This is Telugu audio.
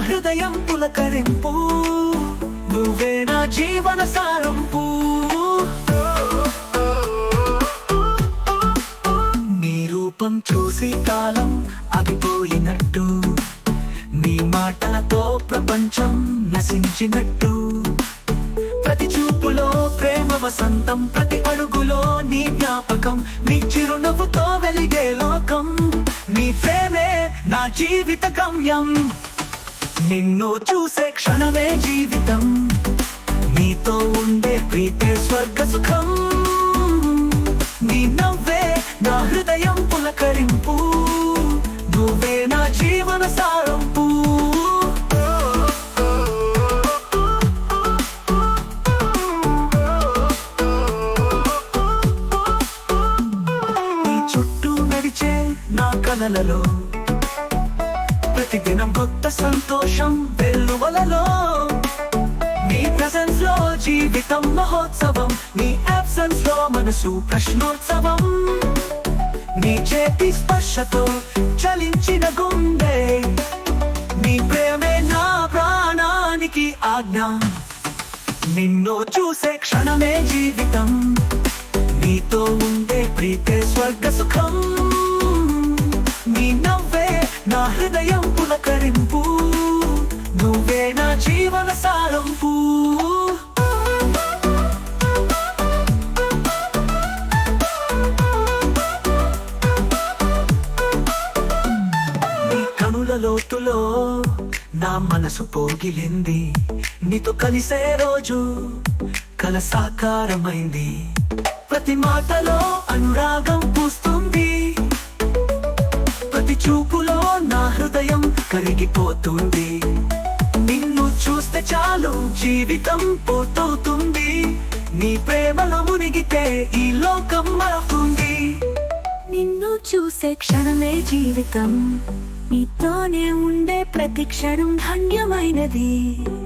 హృదయం పులకరింపు నువ్వే నా జీవన సారంపు నీ రూపం చూసి కాలం ఆగిపోయినట్టు నీ మాటలతో ప్రపంచం నశించినట్టు ప్రతి చూపులో ప్రేమ వసంతం ప్రతి అడుగులో నీ జ్ఞాపకం నీ చిరునవ్వుతో వెలిగే లోకం నీ ప్రేమే నా జీవిత గమ్యం నిన్ను చూసే క్షణమే జీవితం నీతో ఉండే ప్రీతే స్వర్గ సుఖం నీ నవ్వే నా హృదయం పులకరింపు నువ్వే నా జీవన సారంపు నీ చుట్టూ నడిచే నా కలలలో ప్రతిదినం కొత్త సంతోషం వెల్లువలలో నీ ప్రెసెన్స్ లో జీవితం మహోత్సవం నీ అబ్సెన్స్ లో మనసు ప్రశ్నోత్సవం నీ చేతి స్పర్శతో చలించిన గుండె నీ ప్రేమే నా ప్రాణానికి ఆజ్ఞ నిన్ను చూసే క్షణమే జీవితం నీతో ఉండే ప్రీతే స్వర్గ సుఖం నీ నవ్వే నా హృదయం పులకరింపు నువ్వే నా జీవన సారంపు నీ కనుల లోతులో నా మనసు పోగిలింది నీతో కలిసే రోజు కల సాకారమైంది ప్రతి మాటలో అనురాగం పూస్తుంది ప్రతి చూపులో నా హృదయం కరిగిపోతుంది నిన్ను చూస్తే చాలు జీవితం పూర్తవుతుంది నీ ప్రేమలో మునిగితే ఈ లోకం మరపుంది నిన్ను చూసే క్షణమే జీవితం నీతోనే ఉండే ప్రతి క్షణం ధన్యమైనది